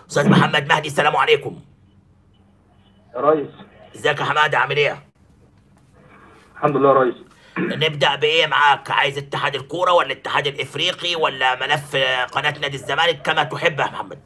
استاذ محمد مهدي السلام عليكم يا ريس ازيك يا حماده عامل ايه الحمد لله يا ريس نبدا بايه معاك عايز اتحاد الكوره ولا الاتحاد الافريقي ولا ملف آه، قناه نادي الزمالك كما تحب يا محمد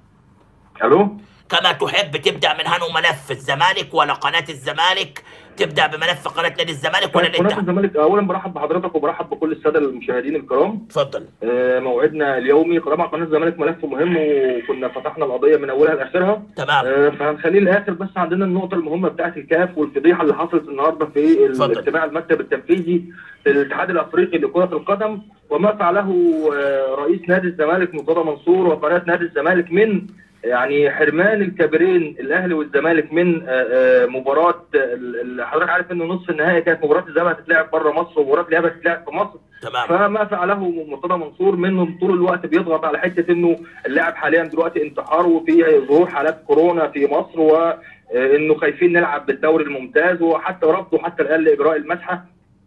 الو كما تحب تبدا من هنو ملف الزمالك ولا قناه الزمالك تبدا بملف قناه نادي الزمالك ولا قناه الاتحاد الزمالك اولا برحب بحضرتك وبرحب بكل الساده المشاهدين الكرام اتفضل آه، موعدنا اليومي طبعا قناه الزمالك ملف مهم وكنا فتحنا القضيه من اولها لاخرها تمام آه، فهنخليه الاخر بس عندنا النقطه المهمه بتاعه الكاف والفضيحه اللي حصلت النهارده في اتفضل. اجتماع المكتب التنفيذي للاتحاد الافريقي لكره القدم وما فعله آه، رئيس نادي الزمالك مرتضى منصور وقناه نادي الزمالك من يعني حرمان الكبيرين الاهلي والزمالك من آه، آه، مباراه ال- ال- حضرتك عارف انه نصف النهائي كانت مباراه الزمالك هتتلعب بره مصر ومباراه الاهلي هتتلعب في مصر تمام فما فعله مرتضى منصور منه طول الوقت بيضغط على حته انه اللاعب حاليا دلوقتي انتحار وفي ظهور حالات كورونا في مصر وانه خايفين نلعب بالدوري الممتاز وحتى رفضوا حتى الان لاجراء المسحه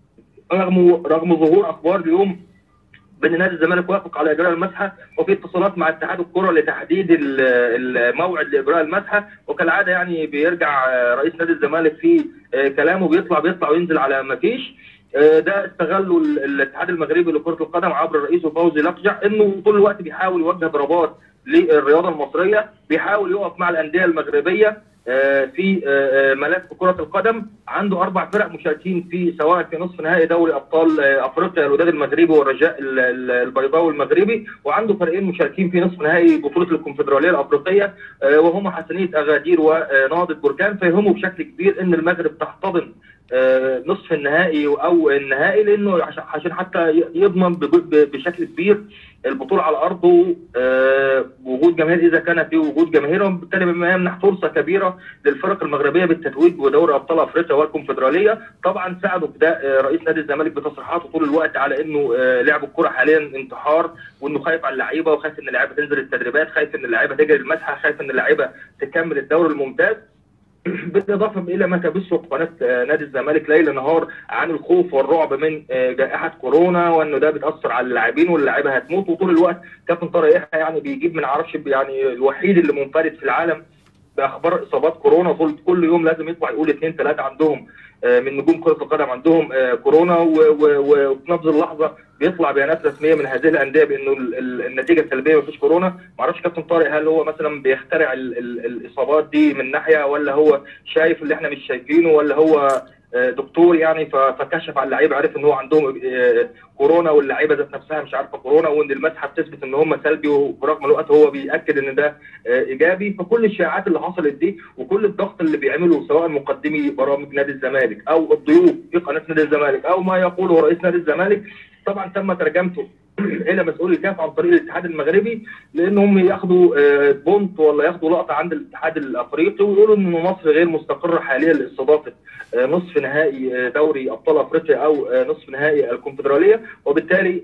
رغم رغم ظهور اخبار اليوم بان نادي الزمالك وافق على اجراء المسحه وفي اتصالات مع اتحاد الكره لتحديد ال- الموعد لاجراء المسحه وكالعاده يعني بيرجع آه، رئيس نادي الزمالك في آه، كلامه بيطلع بيطلع وينزل على ما فيش آه، ده استغله ال- الاتحاد المغربي لكره القدم عبر رئيسه فوزي لقجع انه طول الوقت بيحاول يوجه ضربات للرياضه المصريه بيحاول يقف مع الانديه المغربيه آه، في آه، آه، ملف كره القدم عنده اربع فرق مشاركين في سواء في نصف نهائي دوري ابطال آه، افريقيا الوداد المغربي والرجاء ال- ال- البيضاوي المغربي وعنده فريقين مشاركين في نصف نهائي بطوله الكونفدراليه الافريقيه آه، وهما حسنيه اغادير ونهضه بركان فيهموا بشكل كبير ان المغرب تحتضن آه، نصف النهائي او النهائي لانه عش- عشان حتى ي- يضمن بج- ب- بشكل كبير البطوله على ارضه آه، وجود جماهير اذا كان في وجود جماهير وبالتالي بما يمنح فرصه كبيره للفرق المغربيه بالتتويج بدوري ابطال افريقيا والكونفدراليه طبعا ساعدوا في ده آه، رئيس نادي الزمالك بتصريحاته طول الوقت على انه آه، لعب الكره حاليا انتحار وانه خايف على اللعيبه وخايف ان اللعيبه تنزل التدريبات خايف ان اللعيبه تجري المسحه خايف ان اللعيبه تكمل الدوري الممتاز بالاضافه الى ما تبثه قناه آه، نادي الزمالك ليل نهار عن الخوف والرعب من آه، جائحه كورونا وانه ده بتاثر على اللاعبين واللاعيبه هتموت وطول الوقت كابتن طارق يحيى يعني بيجيب من عرفش يعني الوحيد اللي منفرد في العالم باخبار اصابات كورونا كل كل يوم لازم يطلع يقول اثنين ثلاثه عندهم آه، من نجوم كره القدم عندهم آه، كورونا و- و- و- وفي نفس اللحظه بيطلع بيانات رسميه من هذه الانديه بانه ال- ال- النتيجه سلبيه مفيش كورونا ما اعرفش كابتن طارق هل هو مثلا بيخترع ال- ال- الاصابات دي من ناحيه ولا هو شايف اللي احنا مش شايفينه ولا هو آه، دكتور يعني ف- فكشف على اللعيبه عرف ان هو عندهم آه، كورونا واللعيبه ذات نفسها مش عارفه كورونا وان المسحه بتثبت ان هم سلبي وبرغم الوقت هو بياكد ان ده آه، ايجابي فكل الشائعات اللي حصلت دي وكل الضغط اللي بيعمله سواء مقدمي برامج نادي الزمالك او الضيوف في قناه نادي الزمالك او ما يقوله رئيس نادي الزمالك طبعا تم ترجمته الى مسؤول الكاف عن طريق الاتحاد المغربي لانهم ياخدوا آه، بونت ولا ياخدوا لقطه عند الاتحاد الافريقي ويقولوا ان مصر غير مستقره حاليا لاستضافه آه، نصف نهائي آه، دوري ابطال افريقيا او آه، نصف نهائي الكونفدراليه وبالتالي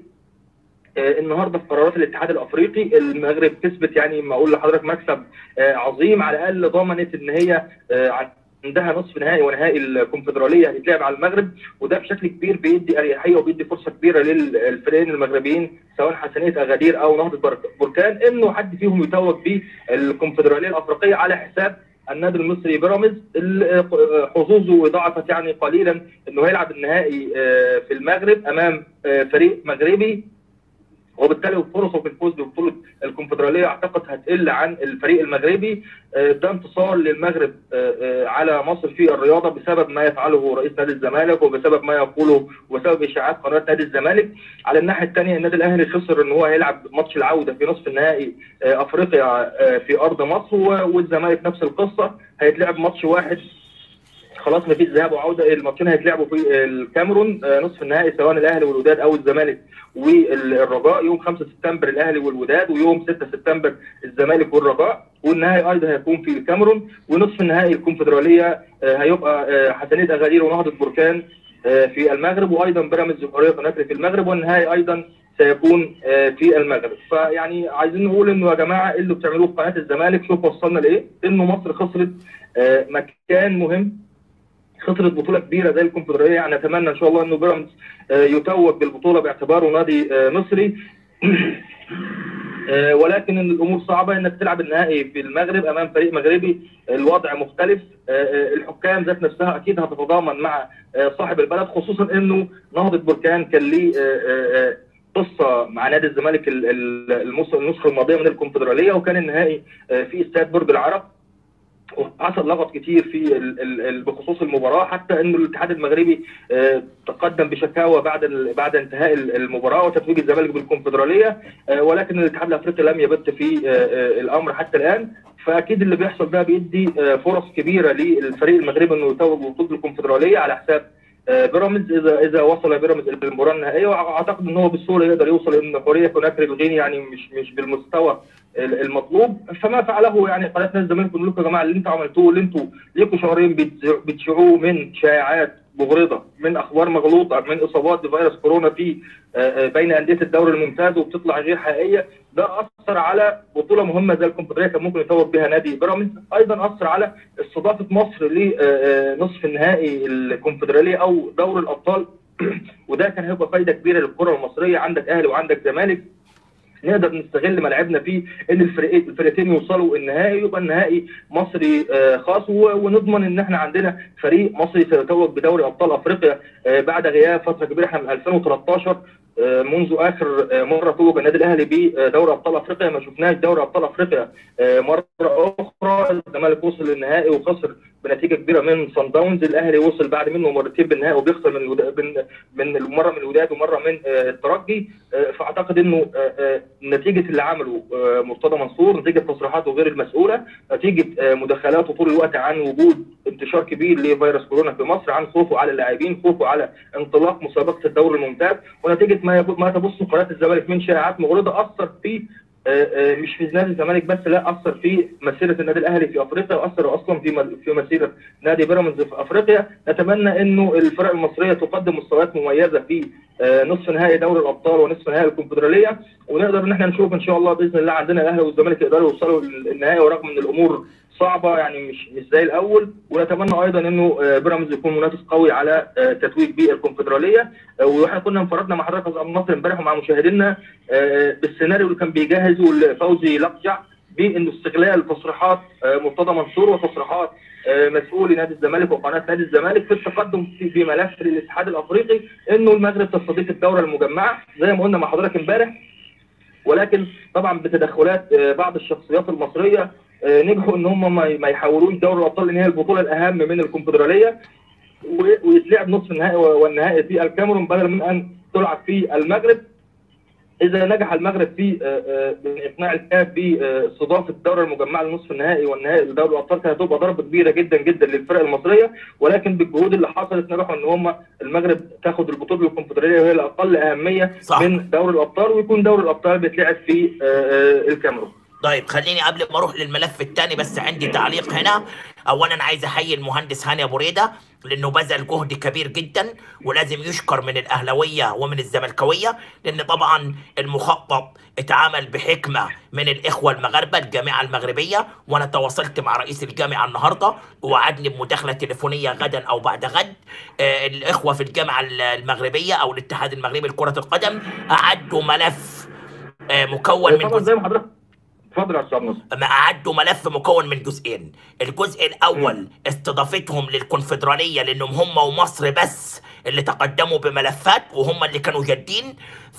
آه، النهارده في قرارات الاتحاد الافريقي المغرب كسبت يعني ما اقول لحضرتك مكسب آه، عظيم على الاقل ضمنت ان هي آه، عندها نصف نهائي ونهائي الكونفدراليه هتتلعب على المغرب وده بشكل كبير بيدي اريحيه وبيدي فرصه كبيره للفريقين المغربيين سواء حسنيه اغادير او نهضه برك- بركان انه حد فيهم يتوج بالكونفدراليه الافريقيه على حساب النادي المصري بيراميدز اللي حظوظه ضعفت يعني قليلا انه هيلعب النهائي آه، في المغرب امام آه، فريق مغربي وبالتالي فرصه في الفوز ببطوله الكونفدراليه اعتقد هتقل عن الفريق المغربي آه، ده انتصار للمغرب آه، آه، على مصر في الرياضه بسبب ما يفعله رئيس نادي الزمالك وبسبب ما يقوله وبسبب اشاعات قناه نادي الزمالك على الناحيه الثانيه النادي الاهلي خسر ان هو هيلعب ماتش العوده في نصف النهائي آه، افريقيا آه، في ارض مصر و- والزمالك نفس القصه هيتلعب ماتش واحد خلاص مفيش ذهاب وعوده الماتشين هيتلعبوا في الكاميرون آه، نصف النهائي سواء الاهلي والوداد او الزمالك والرجاء يوم 5 سبتمبر الاهلي والوداد ويوم 6 سبتمبر الزمالك والرجاء والنهائي ايضا هيكون في الكاميرون ونصف النهائي الكونفدراليه آه، هيبقى آه، حسنيه اغادير ونهضه بركان آه، في المغرب وايضا بيراميدز وحريه قناتري في المغرب والنهائي ايضا سيكون آه، في المغرب فيعني عايزين نقول انه يا جماعه إيه اللي بتعملوه في قناه الزمالك شوف وصلنا لايه انه مصر خسرت آه، مكان مهم خسرت بطوله كبيره زي الكونفدراليه يعني اتمنى ان شاء الله انه بيراميدز آه، يتوج بالبطوله باعتباره نادي آه، مصري آه، ولكن إن الامور صعبه انك تلعب النهائي في المغرب امام فريق مغربي الوضع مختلف آه، آه، الحكام ذات نفسها اكيد هتتضامن مع آه، صاحب البلد خصوصا انه نهضه بركان كان ليه آه، آه، آه، قصه مع نادي الزمالك ال- ال- المس- النسخه الماضيه من الكونفدراليه وكان النهائي آه، في استاد برج العرب وحصل لغط كتير في ال- ال- ال- بخصوص المباراه حتى انه الاتحاد المغربي آه، تقدم بشكاوى بعد ال- بعد انتهاء ال- المباراه وتتويج الزمالك بالكونفدراليه آه، ولكن الاتحاد الافريقي لم يبت في آه، آه، الامر حتى الان فاكيد اللي بيحصل ده بيدي آه، فرص كبيره للفريق المغربي انه يتوج ببطوله الكونفدراليه على حساب آه، بيراميدز اذا اذا وصل بيراميدز للمباراه النهائيه واعتقد ان هو بسهوله يقدر يوصل ان حوريه كوناكري الغيني يعني مش مش بالمستوى ال- المطلوب فما فعله يعني قناه نادي الزمالك بنقول لكم يا جماعه اللي انتوا عملتوه اللي انتوا ليكوا شهرين بتذ- بتشيعوه من شائعات مغرضه من اخبار مغلوطه من اصابات بفيروس كورونا في آه، آه، بين انديه الدوري الممتاز وبتطلع غير حقيقيه ده اثر على بطوله مهمه زي الكونفدراليه كان ممكن يتوج بها نادي بيراميدز ايضا اثر على استضافه مصر لنصف النهائي الكونفدراليه او دوري الابطال وده كان هيبقى فايده كبيره للكره المصريه عندك اهلي وعندك زمالك نقدر نستغل ملعبنا فيه ان الفريقين الفرقتين يوصلوا النهائي يبقى النهائي مصري آه، خاص و- ونضمن ان احنا عندنا فريق مصري سيتوج بدوري ابطال افريقيا آه، بعد غياب فتره كبيره احنا من 2013 آه، منذ اخر آه، مره توج النادي الاهلي بدوري ابطال افريقيا ما شفناش دوري ابطال افريقيا آه، مره اخرى الزمالك وصل للنهائي وخسر بنتيجه كبيره من صن داونز الاهلي وصل بعد منه مرتين بالنهائي وبيخسر من الودا- من من مره من الوداد ومره من آه، الترجي آه، فاعتقد انه آه، آه، نتيجه اللي عمله آه، مرتضى منصور نتيجه تصريحاته غير المسؤوله نتيجه آه، مداخلاته طول الوقت عن وجود انتشار كبير لفيروس كورونا في مصر عن خوفه على اللاعبين خوفه على انطلاق مسابقه الدوري الممتاز ونتيجه ما يبو- ما تبص قناه الزمالك من شائعات مغرضه اثر في آه، آه، مش في نادي الزمالك بس لا اثر في مسيره النادي الاهلي في افريقيا واثر اصلا في م- في مسيره نادي بيراميدز في افريقيا نتمنى انه الفرق المصريه تقدم مستويات مميزه في آه، نصف نهائي دوري الابطال ونصف نهائي الكونفدراليه ونقدر ان احنا نشوف ان شاء الله باذن الله عندنا الاهلي والزمالك يقدروا يوصلوا للنهائي ورغم ان الامور صعبه يعني مش مش زي الاول ونتمنى ايضا انه آه، بيراميدز يكون منافس قوي على آه، تتويج بالكونفدراليه آه، واحنا كنا انفردنا مع حضرتك يا مصر امبارح ومع مشاهدينا آه، بالسيناريو اللي كان بيجهزه فوزي لقجع بانه استغلال تصريحات آه، مرتضى منصور وتصريحات آه، مسؤولي نادي الزمالك وقناه نادي الزمالك في التقدم في في ملف الاتحاد الافريقي انه المغرب تستضيف الدوره المجمعه زي ما قلنا مع حضرتك امبارح ولكن طبعا بتدخلات آه، بعض الشخصيات المصريه آه، نجحوا ان هم ما ما يحولوش دوري الابطال لان هي البطوله الاهم من الكونفدراليه و- ويتلعب نصف النهائي والنهائي في الكاميرون بدلا من ان تلعب في المغرب اذا نجح المغرب في آه، آه، اقناع الكاف باستضافه الدوره المجمعه لنصف النهائي والنهائي لدوري الابطال كانت هتبقى ضربه كبيره جدا جدا للفرق المصريه ولكن بالجهود اللي حصلت نجحوا ان هم المغرب تاخد البطوله الكونفدراليه وهي الاقل اهميه صح. من دوري الابطال ويكون دوري الابطال بيتلعب في آه، آه، الكاميرون طيب خليني قبل ما اروح للملف الثاني بس عندي تعليق هنا اولا عايز احيي المهندس هاني ابو ريده لانه بذل جهد كبير جدا ولازم يشكر من الاهلاويه ومن الزملكاويه لان طبعا المخطط اتعمل بحكمه من الاخوه المغاربه الجامعه المغربيه وانا تواصلت مع رئيس الجامعه النهارده ووعدني بمداخله تليفونيه غدا او بعد غد آه الاخوه في الجامعه المغربيه او الاتحاد المغربي لكره القدم اعدوا ملف آه مكون من طبعا زي ما حضرتك اتفضل يا استاذ نصر ما أعدوا ملف مكون من جزئين الجزء الأول استضافتهم للكونفدرالية لأنهم هم ومصر بس اللي تقدموا بملفات وهم اللي كانوا جادين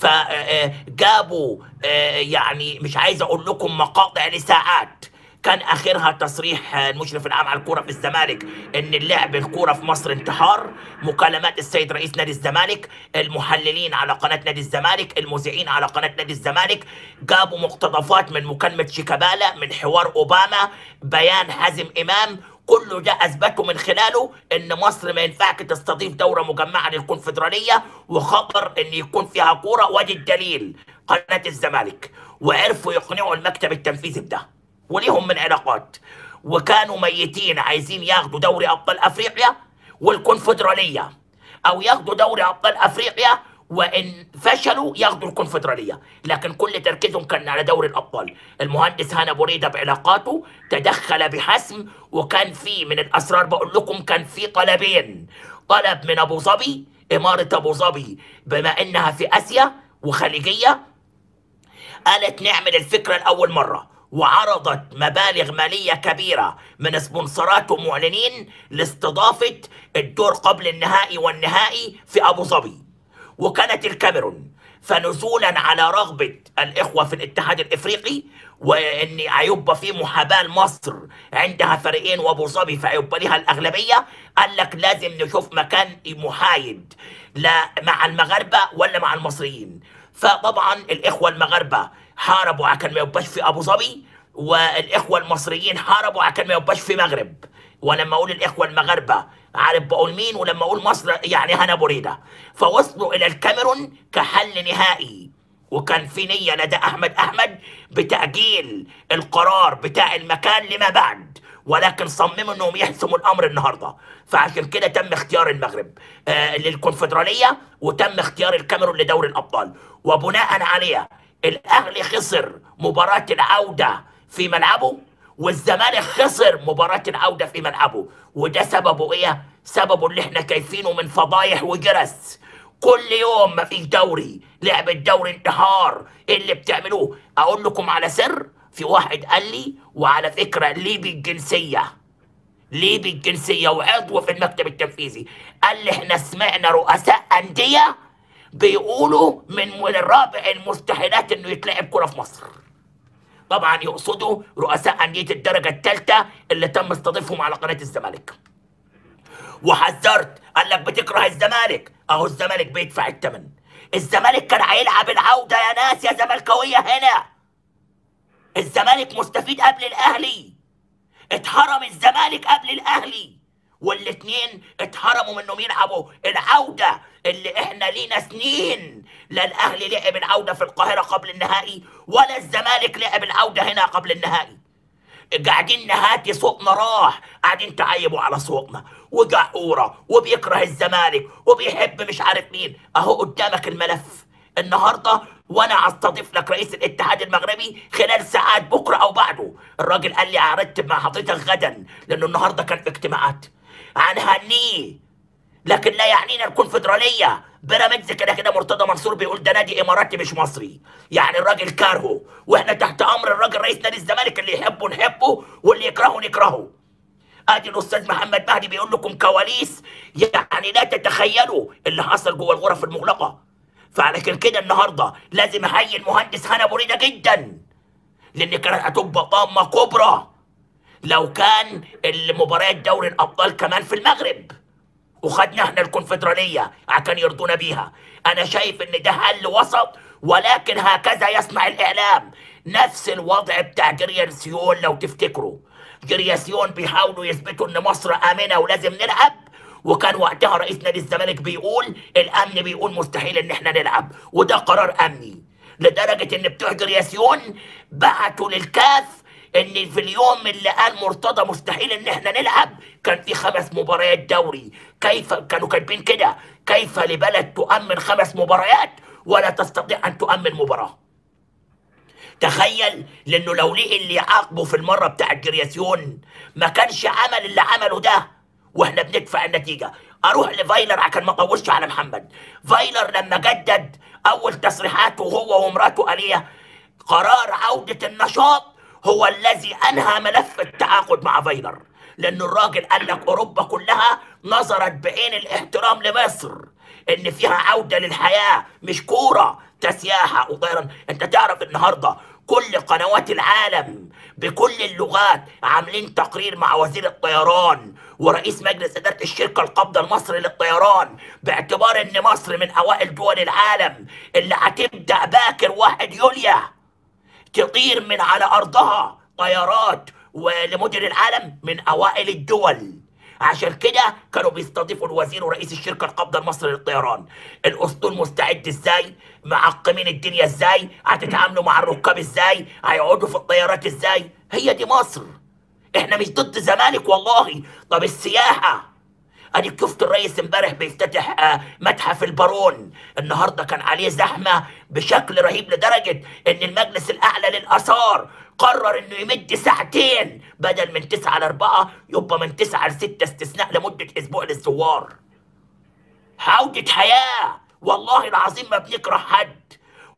فجابوا يعني مش عايز أقول لكم مقاطع لساعات كان اخرها تصريح آه، المشرف العام على الكوره في الزمالك ان اللعب الكوره في مصر انتحار مكالمات السيد رئيس نادي الزمالك المحللين على قناه نادي الزمالك المذيعين على قناه نادي الزمالك جابوا مقتطفات من مكالمه شيكابالا من حوار اوباما بيان حازم امام كله ده اثبتوا من خلاله ان مصر ما ينفعش تستضيف دوره مجمعه للكونفدراليه وخطر ان يكون فيها كوره وادي الدليل قناه الزمالك وعرفوا يقنعوا المكتب التنفيذي بده وليهم من علاقات وكانوا ميتين عايزين ياخدوا دوري ابطال افريقيا والكونفدراليه او ياخدوا دوري ابطال افريقيا وان فشلوا ياخدوا الكونفدراليه لكن كل تركيزهم كان على دوري الابطال المهندس هنا بريده بعلاقاته تدخل بحسم وكان في من الاسرار بقول لكم كان في طلبين طلب من ابو ظبي اماره ابو ظبي بما انها في اسيا وخليجيه قالت نعمل الفكرة لأول مرة وعرضت مبالغ مالية كبيرة من سبونسرات ومعلنين لاستضافة الدور قبل النهائي والنهائي في أبو ظبي وكانت الكاميرون فنزولا على رغبة الإخوة في الاتحاد الإفريقي وإن هيبقى في محاباة لمصر عندها فريقين وأبو ظبي فهيبقى لها الأغلبية قال لك لازم نشوف مكان محايد لا مع المغاربة ولا مع المصريين فطبعا الإخوة المغاربة حاربوا عشان ما يبقاش في أبو ظبي والإخوة المصريين حاربوا عشان ما يبقاش في مغرب ولما اقول الاخوه المغاربه عارف بقول مين ولما اقول مصر يعني هنا بريده فوصلوا الى الكاميرون كحل نهائي وكان في نيه لدى احمد احمد بتاجيل القرار بتاع المكان لما بعد ولكن صمموا انهم يحسموا الامر النهارده فعشان كده تم اختيار المغرب آه للكونفدراليه وتم اختيار الكاميرون لدوري الابطال وبناء عليها الاهلي خسر مباراه العوده في ملعبه والزمالك خسر مباراة العودة في ملعبه وده سببه ايه؟ سببه اللي احنا كيفينه من فضايح وجرس كل يوم ما فيش دوري لعبة دوري انتحار إيه اللي بتعملوه اقول لكم على سر في واحد قال لي وعلى فكرة ليبي الجنسية ليبي الجنسية وعضو في المكتب التنفيذي قال لي احنا سمعنا رؤساء أندية بيقولوا من من الرابع المستحيلات انه يتلعب كرة في مصر طبعا يقصدوا رؤساء أندية الدرجة الثالثة اللي تم استضيفهم على قناة الزمالك وحذرت قال لك بتكره الزمالك اهو الزمالك بيدفع الثمن الزمالك كان هيلعب العودة يا ناس يا زملكاوية هنا الزمالك مستفيد قبل الأهلي اتحرم الزمالك قبل الأهلي والاتنين اتحرموا من انهم يلعبوا العودة اللي احنا لينا سنين لا الاهلي لعب العودة في القاهرة قبل النهائي ولا الزمالك لعب العودة هنا قبل النهائي قاعدين نهاتي سوقنا راح قاعدين تعيبوا على سوقنا وجعورة وبيكره الزمالك وبيحب مش عارف مين اهو قدامك الملف النهارده وانا هستضيف لك رئيس الاتحاد المغربي خلال ساعات بكره او بعده الراجل قال لي هرتب مع حضرتك غدا لانه النهارده كان في اجتماعات هنهنيه لكن لا يعنينا الكونفدراليه بيراميدز كده كده مرتضى منصور بيقول ده نادي اماراتي مش مصري يعني الراجل كارهه واحنا تحت امر الراجل رئيس نادي الزمالك اللي يحبه نحبه واللي يكرهه نكرهه ادي الاستاذ محمد مهدي بيقول لكم كواليس يعني لا تتخيلوا اللي حصل جوه الغرف المغلقه فعلشان كده النهارده لازم احيي المهندس هنا بريده جدا لان كانت هتبقى طامه كبرى لو كان المباريات دوري الابطال كمان في المغرب وخدنا احنا الكونفدراليه عشان يرضونا بيها انا شايف ان ده حل وسط ولكن هكذا يصنع الاعلام نفس الوضع بتاع جرياسيون لو تفتكروا جرياسيون بيحاولوا يثبتوا ان مصر امنه ولازم نلعب وكان وقتها رئيس نادي الزمالك بيقول الامن بيقول مستحيل ان احنا نلعب وده قرار امني لدرجه ان بتوع جرياسيون بعتوا للكاف ان في اليوم اللي قال مرتضى مستحيل ان احنا نلعب كان في خمس مباريات دوري كيف كانوا كاتبين كده كيف لبلد تؤمن خمس مباريات ولا تستطيع ان تؤمن مباراه تخيل لانه لو لقي اللي يعاقبه في المره بتاع الجرياسيون ما كانش عمل اللي عمله ده واحنا بندفع النتيجه اروح لفايلر عشان ما اطولش على محمد فايلر لما جدد اول تصريحاته هو ومراته قال ايه قرار عوده النشاط هو الذي انهى ملف التعاقد مع فايلر لان الراجل قال لك اوروبا كلها نظرت بعين الاحترام لمصر ان فيها عوده للحياه مش كوره كسياحه وطيران انت تعرف النهارده كل قنوات العالم بكل اللغات عاملين تقرير مع وزير الطيران ورئيس مجلس إدارة الشركة القابضة المصري للطيران باعتبار إن مصر من أوائل دول العالم اللي هتبدأ باكر واحد يوليو تطير من على أرضها طيارات ولمدن العالم من أوائل الدول عشان كده كانوا بيستضيفوا الوزير ورئيس الشركه القابضه المصري للطيران الاسطول مستعد ازاي معقمين الدنيا ازاي هتتعاملوا مع الركاب ازاي هيقعدوا في الطيارات ازاي هي دي مصر احنا مش ضد الزمالك والله طب السياحه ادي شفت الرئيس امبارح بيفتتح آه، متحف البارون النهارده كان عليه زحمه بشكل رهيب لدرجه ان المجلس الاعلى للاثار قرر انه يمد ساعتين بدل من تسعة لأربعة يبقى من تسعة لستة استثناء لمدة أسبوع للزوار عودة حياة والله العظيم ما بنكره حد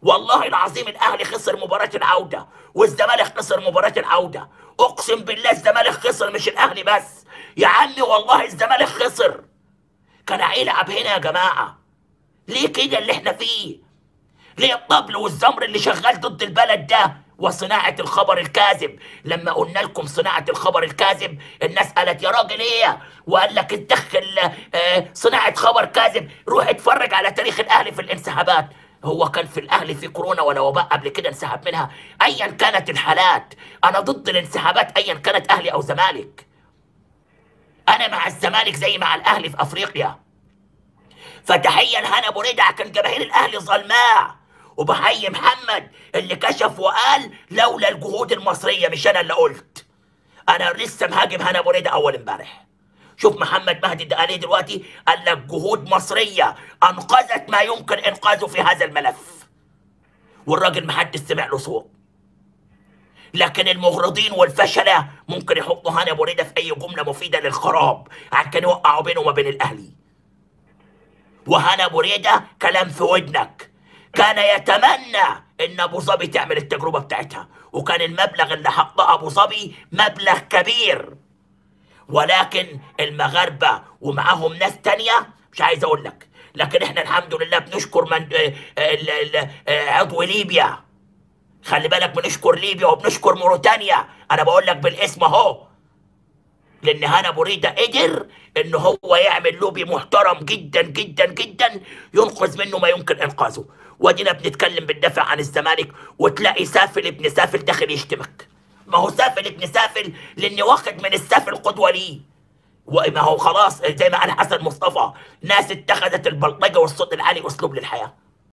والله العظيم الاهلي خسر مباراه العوده والزمالك خسر مباراه العوده اقسم بالله الزمالك خسر مش الاهلي بس يا عمي والله الزمالك خسر كان هيلعب هنا يا جماعه ليه كده اللي احنا فيه ليه الطبل والزمر اللي شغال ضد البلد ده وصناعة الخبر الكاذب لما قلنا لكم صناعة الخبر الكاذب الناس قالت يا راجل ايه وقال لك تدخل آه، صناعة خبر كاذب روح اتفرج على تاريخ الاهلي في الانسحابات هو كان في الاهلي في كورونا ولا وباء قبل كده انسحب منها ايا كانت الحالات انا ضد الانسحابات ايا كانت اهلي او زمالك انا مع الزمالك زي مع الاهلي في افريقيا فتحيه لهنا ابو ريدع كان جماهير الاهلي ظلماء وبحيي محمد اللي كشف وقال لولا الجهود المصريه مش انا اللي قلت انا لسه مهاجم هنا ابو ريدع اول امبارح شوف محمد مهدي ده قال ايه دلوقتي قال لك جهود مصريه انقذت ما يمكن انقاذه في هذا الملف والراجل محدش سمع له صوت لكن المغرضين والفشله ممكن يحطوا هنا ابو ريده في اي جمله مفيده للخراب عشان يوقعوا بينه وما بين الاهلي وهنا ابو ريده كلام في ودنك كان يتمنى ان ابو ظبي تعمل التجربه بتاعتها وكان المبلغ اللي حطه ابو ظبي مبلغ كبير ولكن المغاربه ومعاهم ناس تانية مش عايز اقول لك لكن احنا الحمد لله بنشكر من آه، ال- ال- آه، عضو ليبيا خلي بالك بنشكر ليبيا وبنشكر موريتانيا انا بقول لك بالاسم اهو لان هنا بريده قدر ان هو يعمل لوبي محترم جدا جدا جدا ينقذ منه ما يمكن انقاذه وادينا بنتكلم بندافع عن الزمالك وتلاقي سافل ابن سافل داخل يشتمك ما هو سافل ابن سافل لاني واخد من السافل قدوه ليه وما هو خلاص زي ما قال حسن مصطفى ناس اتخذت البلطجه والصوت العالي اسلوب للحياه